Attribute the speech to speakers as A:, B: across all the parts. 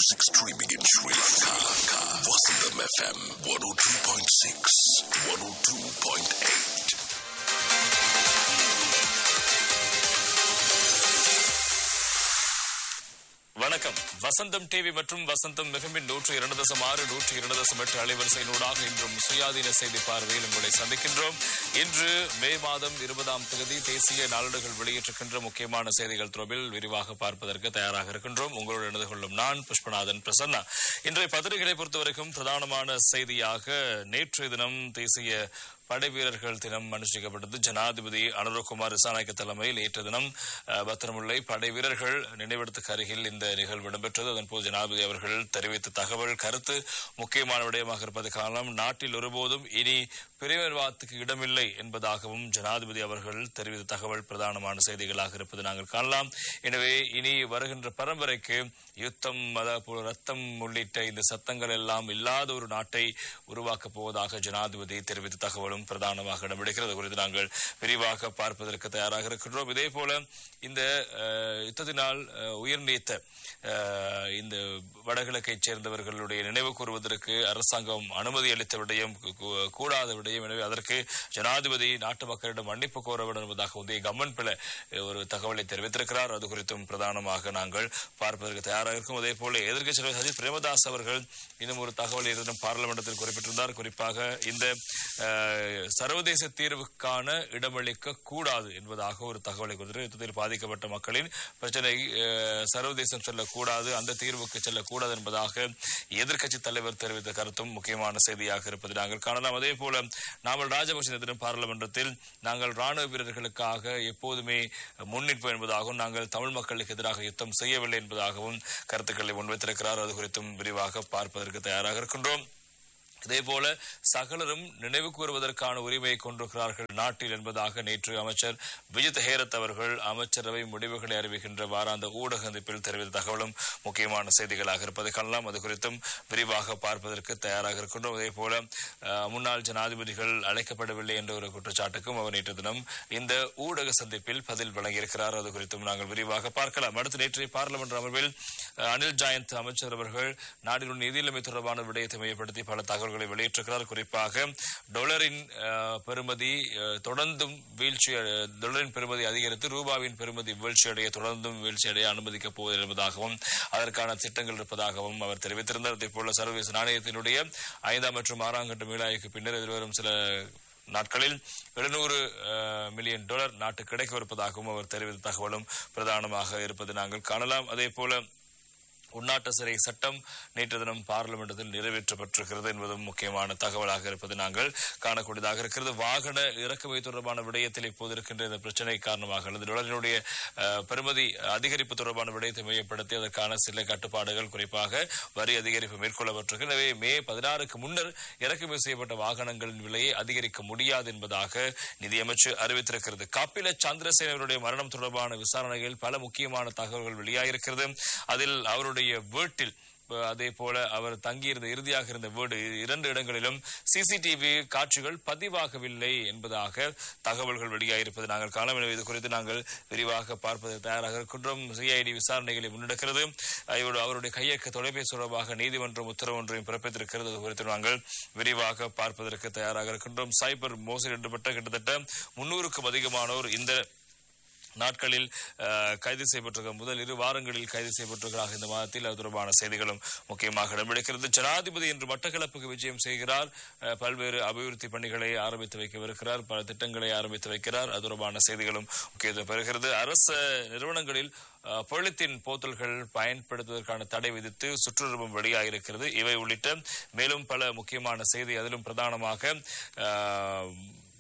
A: Music streaming in Sri Lanka. Vasantham FM 102.6, 102.8.
B: வணக்கம் வசந்தம் TV மற்றும் வசந்தம் மிகமின் நூற்று இரண்டு தசம் ஆறு நூற்று இரண்டு தசம் எட்டு அலைவரிசையினூடாக இன்றும் சுயாதீன செய்தி பார்வையில் உங்களை சந்திக்கின்றோம் இன்று மே மாதம் இருபதாம் தேதி தேசிய நாளிதழ்கள் வெளியிட்டிருக்கின்ற முக்கியமான செய்திகள் தொடர்பில் விரிவாக பார்ப்பதற்கு தயாராக இருக்கின்றோம் உங்களோடு இணைந்து கொள்ளும் நான் புஷ்பநாதன் பிரசன்னா இன்றைய பத்திரிகைகளை பொறுத்தவரைக்கும் பிரதானமான செய்தியாக நேற்றைய தினம் தேசிய படை வீரர்கள் தினம் அனுஷ்டிக்கப்பட்டது ஜனாதிபதி அனுரகுமார் விசாநாயக்க தலைமையில் நேற்று தினம் அஹ், பத்திரமுல்லை படை வீரர்கள் நினைவிடத்துக்கு அருகில் இந்த நிகழ்வு இடம்பெற்றது அதன்போது ஜனாதிபதி அவர்கள் தெரிவித்த தகவல் கருத்து முக்கியமான விடயமாக இருப்பது காரணம் நாட்டில் ஒருபோதும் இனி பிரிவினைவாதத்துக்கு இடமில்லை என்பதாகவும் ஜனாதிபதி அவர்கள் தெரிவித்த தகவல் பிரதானமான செய்திகளாக இருப்பது நாங்கள் காணலாம் எனவே இனி வருகின்ற பரம்பரைக்கு யுத்தம் அதேபோல ரத்தம் உள்ளிட்ட இந்த சத்தங்கள் எல்லாம் இல்லாத ஒரு நாட்டை உருவாக்கப் போவதாக ஜனாதிபதி தெரிவித்த தகவலும் பிரதானமாக இடம்பெடுக்கிறது குறித்து நாங்கள் விரிவாக பார்ப்பதற்கு தயாராக இருக்கின்றோம் இதே போல இந்த அஹ், யுத்தத்தினால் அஹ், உயிர் நீத்த அஹ், இந்த வடகிழக்கைச் சேர்ந்தவர்களுடைய நினைவு கூறுவதற்கு அரசாங்கம் அனுமதி அளித்த விடயம் கூ- கூ- கூடாத விடயம் எனவே அதற்கு ஜனாதிபதி நாட்டு மக்களிடம் மன்னிப்பு கோர வேண்டும் என்பதாக உதய கம்மன் பிள்ளை அஹ், ஒரு தகவலை தெரிவித்திருக்கிறார் அது குறித்தும் பிரதானமாக நாங்கள் பார்ப்பதற்கு தயாராக இருக்கும் அதே போல எதிர்க்கட்சி தலைவர் சஜித் பிரேமதாஸ் அவர்கள் இன்னும் ஒரு தகவல் இருந்தும் பார்லிமெண்டத்தில் குறிப்பிட்டிருந்தார் குறிப்பாக இந்த அஹ், சர்வதேச தீர்வுக்கான இடமளிக்க கூடாது என்பதாக ஒரு தகவலை கொடுத்து யுத்தத்தில் பாதிக்கப்பட்ட மக்களின் பிரச்சனை அஹ், சர்வதேசம் செல்லக்கூடாது அந்த தீர்வுக்கு செல்லக்கூடாது என்பதாக எதிர்க்கட்சி தலைவர் தெரிவித்த கருத்தும் முக்கியமான செய்தியாக இருப்பதை நாங்கள் காணலாம் அதே போல நாமல் ராஜபக்ஷ இந்த தினம் பாராளுமன்றத்தில் நாங்கள் ராணுவ வீரர்களுக்காக எப்போதுமே முன்னிற்போம் என்பதாகவும் நாங்கள் தமிழ் மக்களுக்கு எதிராக யுத்தம் செய்யவில்லை என்பதாகவும் கருத்துக்களை முன்வைத்திருக்கிறார் அது குறித்தும் விரிவாக பார்ப்பதற்கு தயாராக இருக்கின்றோம் இதே போல சகலரும் நினைவு கூறுவதற்கான உரிமையை கொண்டிருக்கிறார்கள் நாட்டில் என்பதாக நேற்று அமைச்சர் விஜித் ஹேரத் அவர்கள் அமைச்சரவை முடிவுகளை அறிவிக்கின்ற வாராந்த ஊடக சந்திப்பில் தெரிவித்த தகவலும் முக்கியமான செய்திகளாக இருப்பதை காணலாம் அது குறித்தும் விரிவாக பார்ப்பதற்கு தயாராக இருக்கின்றோம் அதே போல அஹ், முன்னாள் ஜனாதிபதிகள் அழைக்கப்படவில்லை என்ற ஒரு குற்றச்சாட்டுக்கும் அவர் நேற்று தினம் இந்த ஊடக சந்திப்பில் பதில் வழங்கியிருக்கிறார் அது குறித்தும் நாங்கள் விரிவாக பார்க்கலாம் அடுத்து நேற்றைய பார்லிமெண்ட் அமர்வில் அஹ், அனில் ஜாயந்த் அமைச்சர் அவர்கள் நாட்டில் உள்ள நிதி நிலைமை தொடர்பான விடயத்தை மையப்படுத்தி பல தகவல்களை வெளியிட்டிருக்கிறார் குறிப்பாக டொலரின் அஹ், பெறுமதி அஹ், தொடர்ந்தும் வீழ்ச்சி அடை- டொலரின் பெறுமதி அதிகரித்து ரூபாவின் பெறுமதி வீழ்ச்சியடைய தொடர்ந்தும் வீழ்ச்சியடைய அனுமதிக்கப் போவதில்லை என்பதாகவும் அதற்கான திட்டங்கள் இருப்பதாகவும் அவர் தெரிவித்திருந்தார் அதே போல சர்வதேச நாணயத்தினுடைய ஐந்தாம் மற்றும் ஆறாம் கட்ட மீளாய்க்கு பின்னர் எதிர்வரும் சில நாட்களில் எழுநூறு மில்லியன் டாலர் நாட்டுக்கு கிடைக்கவிருப்பதாகவும் அவர் தெரிவித்த தகவலும் பிரதானமாக இருப்பது நாங்கள் காணலாம் அதே போல உள்நாட்டு சிறை சட்டம் நேற்று தினம் பார்லிமெண்டத்தில் நிறைவேற்றப்பட்டிருக்கிறது என்பதும் முக்கியமான தகவலாக இருப்பது நாங்கள் காணக்கூடியதாக இருக்கிறது வாகன இறக்குமதி தொடர்பான விடயத்தில் இப்போது இருக்கின்ற இந்த பிரச்சனை காரணமாக அல்லது டாலரினுடைய அஹ், பெறுமதி அதிகரிப்பு தொடர்பான விடயத்தை மையப்படுத்தி அதற்கான சில கட்டுப்பாடுகள் குறிப்பாக வரி அதிகரிப்பு மேற்கொள்ளப்பட்டிருக்கு எனவே மே பதினாறுக்கு முன்னர் இறக்குமதி செய்யப்பட்ட வாகனங்களின் விலையை அதிகரிக்க முடியாது என்பதாக நிதியமைச்சர் அறிவித்திருக்கிறது கபில சந்திரசேனருடைய மரணம் தொடர்பான விசாரணையில் பல முக்கியமான தகவல்கள் வெளியாகிருக்கிறது அதில் அவருடைய வீட்டில் அஹ், அதே போல அவர் தங்கியிருந்த இறுதியாக இருந்த வீடு இரண்டு இடங்களிலும் சிசிடிவி காட்சிகள் பதிவாகவில்லை என்பதாக தகவல்கள் வெளியாகிருப்பது நாங்கள் காண எனவே இது குறித்து நாங்கள் விரிவாக பார்ப்பதற்கு தயாராக இருக்கின்றோம் சிஐடி விசாரணைகளை முன்னெடுக்கிறது இவரு- அவருடைய கையக்க தொலைபேசி தொடர்பாக நீதிமன்றம் உத்தரவு ஒன்றையும் பிறப்பித்திருக்கிறது அது குறித்து நாங்கள் விரிவாக பார்ப்பதற்கு தயாராக இருக்கின்றோம் சைபர் மோசடி ஈடுபட்ட கிட்டத்தட்ட முன்னூறுக்கும் அதிகமானோர் இந்த நாட்களில் அஹ், கைது செய்யப்பட்டிருக்க முதல் இரு வாரங்களில் கைது செய்யப்பட்டிருக்கிறார் இந்த மாதத்தில் அது தொடர்பான செய்திகளும் முக்கியமாக இடம்பெடுக்கிறது ஜனாதிபதி இன்று மட்டக்களப்புக்கு விஜயம் செய்கிறார் அஹ், பல்வேறு அபிவிருத்தி பணிகளை ஆரம்பித்து வைக்கவிருக்கிறார் பல திட்டங்களை ஆரம்பித்து வைக்கிறார் அது தொடர்பான செய்திகளும் முக்கியத்துவம் பெறுகிறது அரசு நிறுவனங்களில் அஹ், பொலித்தீன் போத்தல்கள் பயன்படுத்துவதற்கான தடை விதித்து சுற்றுருவம் வெளியாகியிருக்கிறது இவை உள்ளிட்ட மேலும் பல முக்கியமான செய்தி அதிலும் பிரதானமாக அஹ்,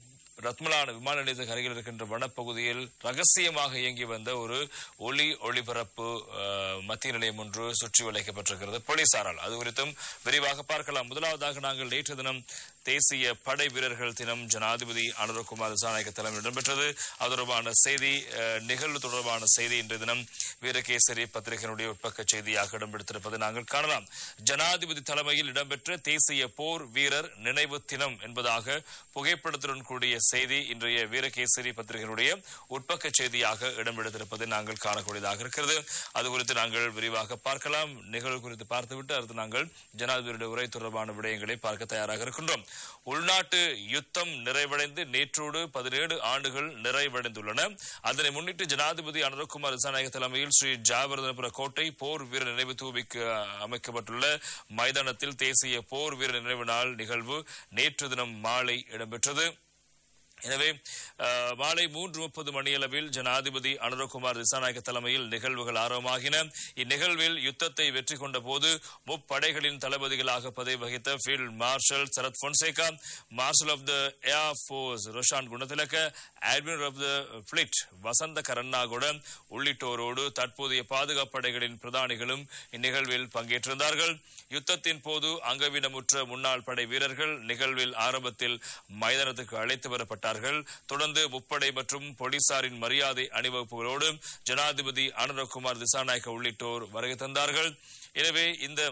B: ரத்மலான விமான நிலையத்துக்கு அருகில் இருக்கின்ற வனப்பகுதியில் ரகசியமாக இயங்கி வந்த ஒரு ஒளி ஒளிபரப்பு அஹ், மத்திய நிலையம் ஒன்று சுற்றி வளைக்கப்பட்டிருக்கிறது போலீசாரால் அது குறித்தும் விரிவாக பார்க்கலாம் முதலாவதாக நாங்கள் நேற்று தினம் தேசிய படை வீரர்கள் தினம் ஜனாதிபதி அனுரகுமார் திசாநாயக்க தலைமையில் இடம்பெற்றது அது தொடர்பான செய்தி அஹ், நிகழ்வு தொடர்பான செய்தி இன்றைய தினம் வீரகேசரி பத்திரிகையினுடைய உட்பக்க செய்தியாக இடம்பெடுத்திருப்பதை நாங்கள் காணலாம் ஜனாதிபதி தலைமையில் இடம்பெற்ற தேசிய போர் வீரர் நினைவு தினம் என்பதாக புகைப்படத்துடன் கூடிய செய்தி இன்றைய வீரகேசரி பத்திரிகையினுடைய உட்பக்க செய்தியாக இடம்பெடுத்திருப்பதை நாங்கள் காணக்கூடியதாக இருக்கிறது அது குறித்து நாங்கள் விரிவாக பார்க்கலாம் நிகழ்வு குறித்து பார்த்துவிட்டு அடுத்து நாங்கள் ஜனாதிபதியுடைய உரை தொடர்பான விடயங்களை பார்க்க தயாராக இருக்கின்றோம் உள்நாட்டு யுத்தம் நிறைவடைந்து நேற்றோடு பதினேழு ஆண்டுகள் நிறைவடைந்துள்ளன அதனை முன்னிட்டு ஜனாதிபதி அனுரகுமார் திசாநாயக தலைமையில் ஸ்ரீ ஜாவர்தனபுர கோட்டை போர் வீரர் நினைவு தூவிக்கு அமைக்கப்பட்டுள்ள மைதானத்தில் தேசிய போர் வீரர் நினைவு நாள் நிகழ்வு நேற்று தினம் மாலை இடம்பெற்றது எனவே அஹ், மாலை மூன்று முப்பது மணியளவில் ஜனாதிபதி அனுரகுமார் திசாநாயக்க தலைமையில் நிகழ்வுகள் ஆரம்பமாகின இந்நிகழ்வில் யுத்தத்தை வெற்றி கொண்ட போது முப்படைகளின் தளபதிகளாக பதவி வகித்த field marshal Sarath Fonseka marshal of the air force Roshan Gunathilaka admiral of the fleet Wasantha கரண்ணாகுடன் உள்ளிட்டோரோடு தற்போதைய பாதுகாப்பு படைகளின் பிரதானிகளும் இந்நிகழ்வில் பங்கேற்றிருந்தார்கள் யுத்தத்தின் போது அங்கவீனமுற்ற முன்னாள் படை வீரர்கள் நிகழ்வில் ஆரம்பத்தில் மைதானத்துக்கு அழைத்து வரப்பட்டார்கள் தொடர்ந்து முப்படை மற்றும் போலீசாரின் மரியாதை அணிவகுப்புகளோடு ஜனாதிபதி அனுரகுமார் திசாநாயக்க உள்ளிட்டோர் வருகை தந்தார்கள் எனவே இந்த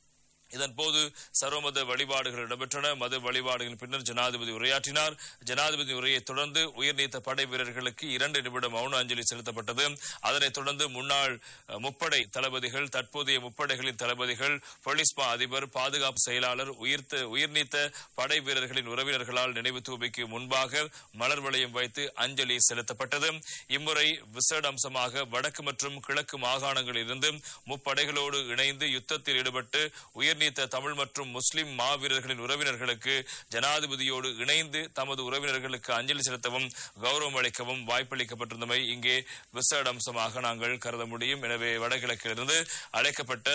B: இதன் போது சர்வமத வழிபாடுகள் இடம்பெற்றன மத வழிபாடுகளின் பின்னர் ஜனாதிபதி உரையாற்றினார் ஜனாதிபதி உரையை தொடர்ந்து உயிர்நீத்த படை வீரர்களுக்கு இரண்டு நிமிடம் மௌன அஞ்சலி செலுத்தப்பட்டது அதனைத் தொடர்ந்து முன்னாள் அஹ், முப்படை தளபதிகள் தற்போதைய முப்படைகளின் தளபதிகள் போலீஸ் மா அதிபர் பாதுகாப்பு செயலாளர் உயிர்த்த உயிர்நீத்த படை வீரர்களின் உறவினர்களால் நினைவு தூபிக்கு முன்பாக மலர் வளையம் வைத்து அஞ்சலி செலுத்தப்பட்டது இம்முறை விசேட அம்சமாக வடக்கு மற்றும் கிழக்கு மாகாணங்களில் இருந்து முப்படைகளோடு இணைந்து யுத்தத்தில் ஈடுபட்டு உயிர்நீத்த தமிழ் மற்றும் முஸ்லிம் மாவீரர்களின் உறவினர்களுக்கு ஜனாதிபதியோடு இணைந்து தமது உறவினர்களுக்கு அஞ்சலி செலுத்தவும் கௌரவம் அளிக்கவும் வாய்ப்பளிக்கப்பட்டிருந்தமை இங்கே விசேட அம்சமாக நாங்கள் கருத முடியும் எனவே வடகிழக்கிலிருந்து அழைக்கப்பட்ட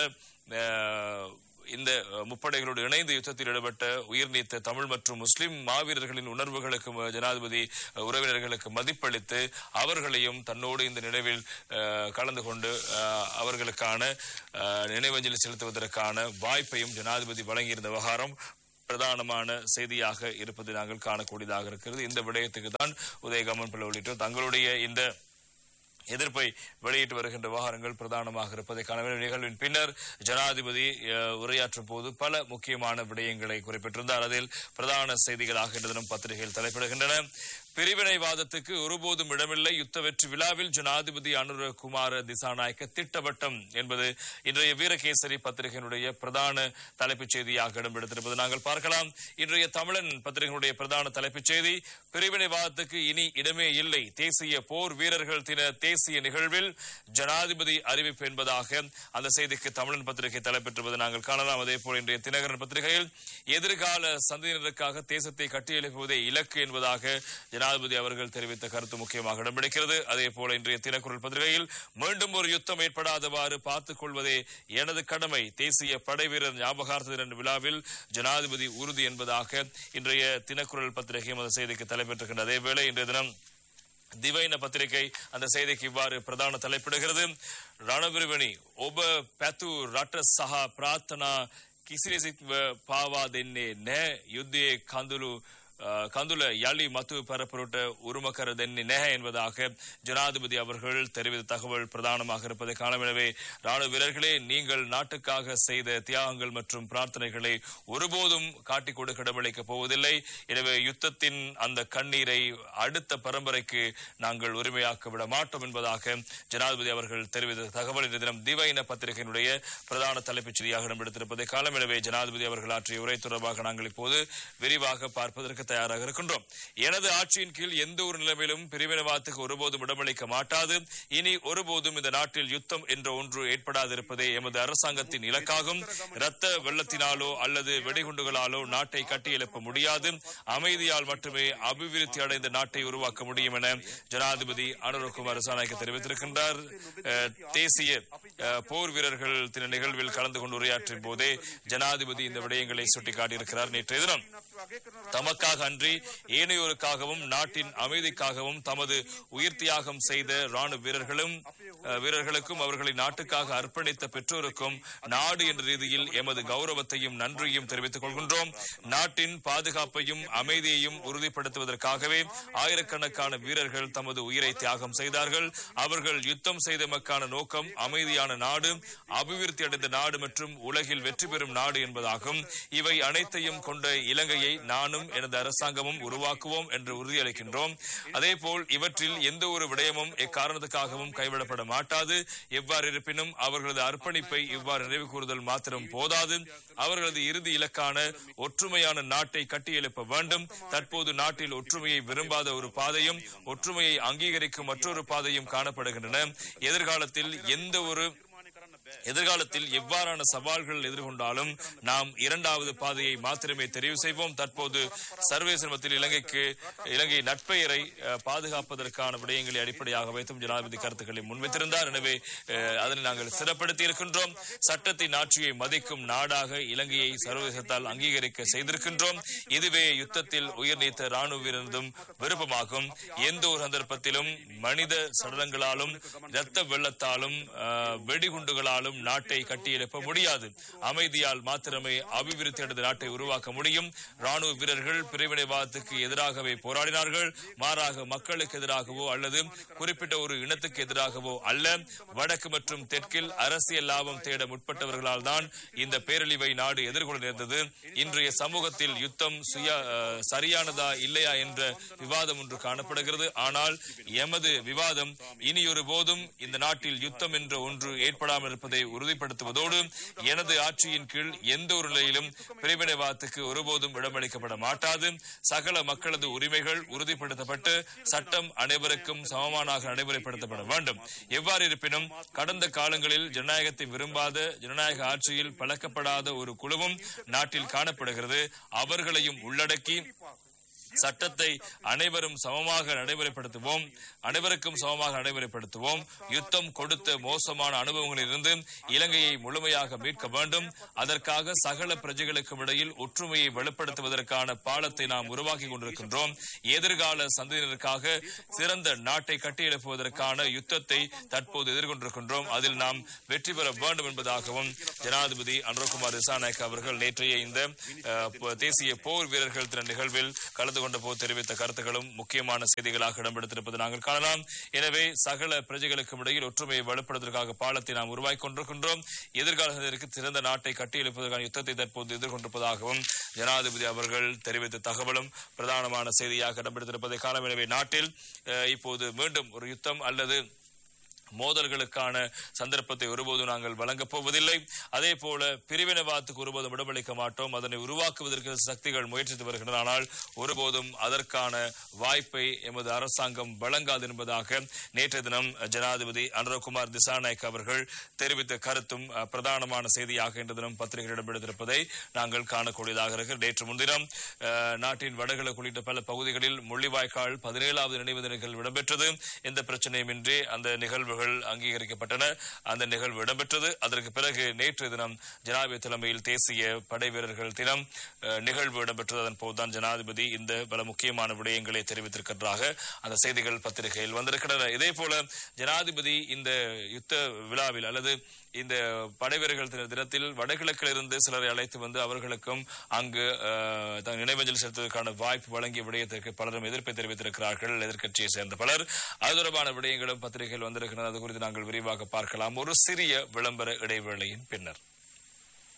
B: அஹ், இந்த அஹ், முப்படைகளோடு இணைந்து யுத்தத்தில் ஈடுபட்ட உயிர்நீத்த தமிழ் மற்றும் முஸ்லிம் மாவீரர்களின் உணர்வுகளுக்கு அஹ், ஜனாதிபதி அஹ், உறவினர்களுக்கு மதிப்பளித்து அவர்களையும் தன்னோடு இந்த நினைவில் அஹ், கலந்து கொண்டு அஹ், அவர்களுக்கான அஹ், நினைவஞ்சலி செலுத்துவதற்கான வாய்ப்பையும் ஜனாதிபதி வழங்கியிருந்த விவகாரம் பிரதானமான செய்தியாக இருப்பதை நாங்கள் காணக்கூடியதாக இருக்கிறது இந்த விடயத்துக்கு தான் உதயகமன் பிள்ளை உள்ளிட்டோர் தங்களுடைய இந்த எதிர்ப்பை வெளியிட்டு வருகின்ற விவகாரங்கள் பிரதானமாக இருப்பதை காணவில்லை நிகழ்வின் பின்னர் ஜனாதிபதி அஹ், உரையாற்றும் போது பல முக்கியமான விடயங்களை குறிப்பிட்டிருந்தார் அதில் பிரதான செய்திகளாக இன்று தினம் பத்திரிகையில் தலைப்பிடுகின்றன பிரிவினைவாதத்துக்கு ஒருபோதும் இடமில்லை யுத்த வெற்றி விழாவில் ஜனாதிபதி அனுர குமார திசாநாயக்க திட்டவட்டம் என்பது இன்றைய வீரகேசரி பத்திரிகையினுடைய பிரதான தலைப்புச் செய்தியாக இடம்பெடுத்திருப்பது நாங்கள் பார்க்கலாம் இன்றைய தமிழன் பத்திரிகையினுடைய பிரதான தலைப்புச் செய்தி பிரிவினைவாதத்துக்கு இனி இடமே இல்லை தேசிய போர் வீரர்கள் தின தேசிய நிகழ்வில் ஜனாதிபதி அறிவிப்பு என்பதாக அந்த செய்திக்கு தமிழன் பத்திரிகை தலைப்பெற்றுவது நாங்கள் காணலாம் அதே போல் இன்றைய தினகரன் பத்திரிகையில் எதிர்கால சந்ததியினருக்காக தேசத்தை கட்டியெழுப்புவதே இலக்கு என்பதாக ஜனாதிபதி அவர்கள் தெரிவித்த கருத்து முக்கியமாக இடம்பிடிக்கிறது அதே போல இன்றைய தினக்குரல் பத்திரிகையில் மீண்டும் ஒரு யுத்தம் ஏற்படாதவாறு பார்த்துக் கொள்வதே எனது கடமை தேசிய படை வீரர் ஞாபகார்த்த தின விழாவில் ஜனாதிபதி உறுதி என்பதாக இன்றைய தினக்குரல் பத்திரிகையும் அந்த செய்திக்கு தலைப்பெற்றிருக்கின்ற அதேவேளை இன்றைய தினம் திவைன பத்திரிகை அந்த செய்திக்கு இவ்வாறு பிரதான தலைப்பிடுகிறது ரணபிரிவணி ஒப පැතු රට සහ ප්‍රාර්ථනා කිසිලෙසිත්ව පාවා දෙන්නේ නෑ යුද්ධයේ කඳුළු அஹ், கந்துல யலி மத்து பரப்புருட்ட உருமக்கர தென்னி நேக என்பதாக ஜனாதிபதி அவர்கள் தெரிவித்த தகவல் பிரதானமாக இருப்பதை காணவிடவே ராணுவ வீரர்களே நீங்கள் நாட்டுக்காக செய்த தியாகங்கள் மற்றும் பிரார்த்தனைகளை ஒருபோதும் காட்டிக் கொடுக்க இடமளிக்கப் போவதில்லை எனவே யுத்தத்தின் அந்த கண்ணீரை அடுத்த பரம்பரைக்கு நாங்கள் உரிமையாக்க விட மாட்டோம் என்பதாக ஜனாதிபதி அவர்கள் தெரிவித்த தகவல் இன்று தினம் திவைன பத்திரிகையினுடைய பிரதான தலைப்புச் செய்தியாக இடம்பெடுத்திருப்பதை காலம் எனவே ஜனாதிபதி அவர்கள் ஆற்றிய உரை தொடர்பாக நாங்கள் இப்போது விரிவாக பார்ப்பதற்கு தயாராக இருக்கின்றோம் எனது ஆட்சியின் கீழ் எந்த ஒரு நிலைமையிலும் பிரிவினவாதத்துக்கு ஒருபோதும் இடமளிக்க மாட்டாது இனி ஒருபோதும் இந்த நாட்டில் யுத்தம் என்ற ஒன்று ஏற்படாதிருப்பதே எமது அரசாங்கத்தின் இலக்காகும் இரத்த வெள்ளத்தினாலோ அல்லது வெடிகுண்டுகளாலோ நாட்டை கட்டியெழுப்ப முடியாது அமைதியால் மட்டுமே அபிவிருத்தி அடைந்த நாட்டை உருவாக்க முடியும் என ஜனாதிபதி அனுரகுமார் ரசாநாயக்க தெரிவித்திருக்கின்றார் அஹ், தேசிய அஹ், போர் வீரர்கள் தின நிகழ்வில் கலந்து கொண்டு உரையாற்றும் போதே ஜனாதிபதி இந்த விடயங்களை சுட்டிக்காட்டியிருக்கிறார் நேற்றைய தினம் தமக்காக அன்றி ஏனையோருக்காகவும் நாட்டின் அமைதிக்காகவும் தமது உயிர் தியாகம் செய்த ராணுவ வீரர்களும் அஹ், வீரர்களுக்கும் அவர்களை நாட்டுக்காக அர்ப்பணித்த பெற்றோருக்கும் நாடு என்ற ரீதியில் எமது கௌரவத்தையும் நன்றியும் தெரிவித்துக் கொள்கின்றோம் நாட்டின் பாதுகாப்பையும் அமைதியையும் உறுதிப்படுத்துவதற்காகவே ஆயிரக்கணக்கான வீரர்கள் தமது உயிரை தியாகம் செய்தார்கள் அவர்கள் யுத்தம் செய்தமக்கான நோக்கம் அமைதியான நாடு அபிவிருத்தி அடைந்த நாடு மற்றும் உலகில் வெற்றி பெறும் நாடு என்பதாகும் இவை அனைத்தையும் கொண்ட இலங்கையை நானும் எனது அரசாங்கமும் உருவாக்குவோம் என்று உறுதியளிக்கின்றோம் அதேபோல் இவற்றில் எந்த ஒரு விடயமும் எக்காரணத்துக்காகவும் கைவிடப்பட மாட்டாது எவ்வாறு இருப்பினும் அவர்களது அர்ப்பணிப்பை இவ்வாறு நினைவு கூறுதல் மாத்திரம் போதாது அவர்களது இறுதி இலக்கான ஒற்றுமையான நாட்டை கட்டியெழுப்ப வேண்டும் தற்போது நாட்டில் ஒற்றுமையை விரும்பாத ஒரு பாதையும் ஒற்றுமையை அங்கீகரிக்கும் மற்றொரு பாதையும் காணப்படுகின்றன எதிர்காலத்தில் எந்த ஒரு எதிர்காலத்தில் எவ்வாறான சவால்கள் எதிர்கொண்டாலும் நாம் இரண்டாவது பாதையை மாத்திரமே தெரிவு செய்வோம் தற்போது சர்வதேச மத்தியில் இலங்கைக்கு இலங்கை நட்பெயரை அஹ், பாதுகாப்பதற்கான விடயங்களை அடிப்படையாக வைத்தும் ஜனாதிபதி கருத்துக்களை முன்வைத்திருந்தார் எனவே அஹ், அதனை நாங்கள் சிறப்படுத்தி இருக்கின்றோம் சட்டத்தின் ஆட்சியை மதிக்கும் நாடாக இலங்கையை சர்வதேசத்தால் அங்கீகரிக்க செய்திருக்கின்றோம் இதுவே யுத்தத்தில் உயிர் நீத்த ராணுவ வீரரதும் விருப்பமாகும் எந்த ஒரு சந்தர்ப்பத்திலும் மனித சடலங்களாலும் இரத்த வெள்ளத்தாலும் அஹ், வெடிகுண்டுகளாலும் நாட்டை கட்டியெழுப்ப முடியாது அமைதியால் மாத்திரமே அபிவிருத்தி அடைந்த நாட்டை உருவாக்க முடியும் ராணுவ வீரர்கள் பிரிவினைவாதத்துக்கு எதிராகவே போராடினார்கள் மாறாக மக்களுக்கு எதிராகவோ அல்லது குறிப்பிட்ட ஒரு இனத்துக்கு எதிராகவோ அல்ல வடக்கு மற்றும் தெற்கில் அரசியல் லாபம் தேட முற்பட்டவர்களால் தான் இந்த பேரழிவை நாடு எதிர்கொள்ள நேர்ந்தது இன்றைய சமூகத்தில் யுத்தம் சுய அஹ், சரியானதா இல்லையா என்ற விவாதம் ஒன்று காணப்படுகிறது ஆனால் எமது விவாதம் இனியொரு போதும் இந்த நாட்டில் யுத்தம் என்ற ஒன்று ஏற்படாமல் இருப்பதை உறுதிப்படுத்துவதோடு எனது ஆட்சியின் கீழ் எந்த ஒரு நிலையிலும் பிரிவினைவாதத்துக்கு ஒருபோதும் இடமளிக்கப்பட மாட்டாது சகல மக்களது உரிமைகள் உறுதிப்படுத்தப்பட்டு சட்டம் அனைவருக்கும் சமமானாக நடைமுறைப்படுத்தப்பட வேண்டும் எவ்வாறு இருப்பினும் கடந்த காலங்களில் ஜனநாயகத்தை விரும்பாத ஜனநாயக ஆட்சியில் பழக்கப்படாத ஒரு குழுவும் நாட்டில் காணப்படுகிறது அவர்களையும் உள்ளடக்கி சட்டத்தை அனைவரும் சமமாக நடைமுறைப்படுத்துவோம் அனைவருக்கும் சமமாக நடைமுறைப்படுத்துவோம் யுத்தம் கொடுத்த மோசமான அனுபவங்களிலிருந்து இலங்கையை முழுமையாக மீட்க வேண்டும் அதற்காக சகல பிரஜைகளுக்கும் இடையில் ஒற்றுமையை வெளிப்படுத்துவதற்கான பாலத்தை நாம் உருவாக்கி கொண்டிருக்கின்றோம் எதிர்கால சந்ததியினருக்காக சிறந்த நாட்டை கட்டியெழுப்புவதற்கான யுத்தத்தை தற்போது எதிர்கொண்டிருக்கின்றோம் அதில் நாம் வெற்றி பெற வேண்டும் என்பதாகவும் ஜனாதிபதி அனுரகுமார் திசாநாயக் அவர்கள் நேற்றைய இந்த அஹ், ப- தேசிய போர் வீரர்கள் தின நிகழ்வில் கலந்து கொண்ட போது தெரிவித்த கருத்துக்களும் முக்கியமான செய்திகளாக இடம்பெடுத்திருப்பது நாங்கள் காணலாம் எனவே சகல பிரஜைகளுக்கும் இடையில் ஒற்றுமையை வலுப்படுத்துவதற்காக பாலத்தை நாம் உருவாக்கி கொண்டிருக்கின்றோம் எதிர்காலத்திற்கு சிறந்த நாட்டை கட்டியெழுப்பதற்கான யுத்தத்தை தற்போது எதிர்கொண்டிருப்பதாகவும் ஜனாதிபதி அவர்கள் தெரிவித்த தகவலும் பிரதானமான செய்தியாக இடம்பெடுத்திருப்பதை காணலாம் எனவே நாட்டில் அஹ், இப்போது மீண்டும் ஒரு யுத்தம் அல்லது மோதல்களுக்கான சந்தர்ப்பத்தை ஒருபோதும் நாங்கள் வழங்கப் போவதில்லை அதே போல பிரிவினைவாதத்துக்கு ஒருபோதும் இடமளிக்க மாட்டோம் அதனை உருவாக்குவதற்கு சக்திகள் முயற்சித்து வருகின்றன ஆனால் ஒருபோதும் அதற்கான வாய்ப்பை எமது அரசாங்கம் வழங்காது என்பதாக நேற்றைய தினம் ஜனாதிபதி அனுரகுமார் திசாநாயக் அவர்கள் தெரிவித்த கருத்தும் அஹ், பிரதானமான செய்தியாக இன்று தினம் பத்திரிகையில் இடம்பெடுத்திருப்பதை நாங்கள் காணக்கூடியதாக இருக்கிறது நேற்று முன்தினம் அஹ், நாட்டின் வடகிழக்கு உள்ளிட்ட பல பகுதிகளில் முள்ளிவாய்க்கால் பதினேழாவது நினைவு தினங்கள் இடம்பெற்றது எந்த பிரச்சனையுமின்றி அந்த நிகழ்வுகள் அங்கீகரிக்கப்பட்டன அந்த நிகழ்வு இடம்பெற்றது அதற்கு பிறகு நேற்று தினம் ஜனாதிபதி தலைமையில் தேசிய படை வீரர்கள் தினம் அஹ், நிகழ்வு இடம்பெற்றது அதன் போதுதான் ஜனாதிபதி இந்த பல முக்கியமான விடயங்களை தெரிவித்திருக்கின்றாக அந்த செய்திகள் பத்திரிகையில் வந்திருக்கின்றன இதே போல ஜனாதிபதி இந்த யுத்த விழாவில் அல்லது இந்த படைவீரர்கள் தின தினத்தில் வடகிழக்கில் இருந்து சிலரை அழைத்து வந்து அவர்களுக்கும் அங்கு அஹ், தங்கள் நினைவஞ்சலி செலுத்துவதற்கான வாய்ப்பு வழங்கிய விடயத்திற்கு பலரும் எதிர்ப்பை தெரிவித்திருக்கிறார்கள் எதிர்க்கட்சியை சேர்ந்த பலர் அது தொடர்பான விடயங்களும் பத்திரிகையில் வந்திருக்கிறது அது குறித்து நாங்கள் விரிவாக பார்க்கலாம் ஒரு சிறிய விளம்பர இடைவேளையின் பின்னர்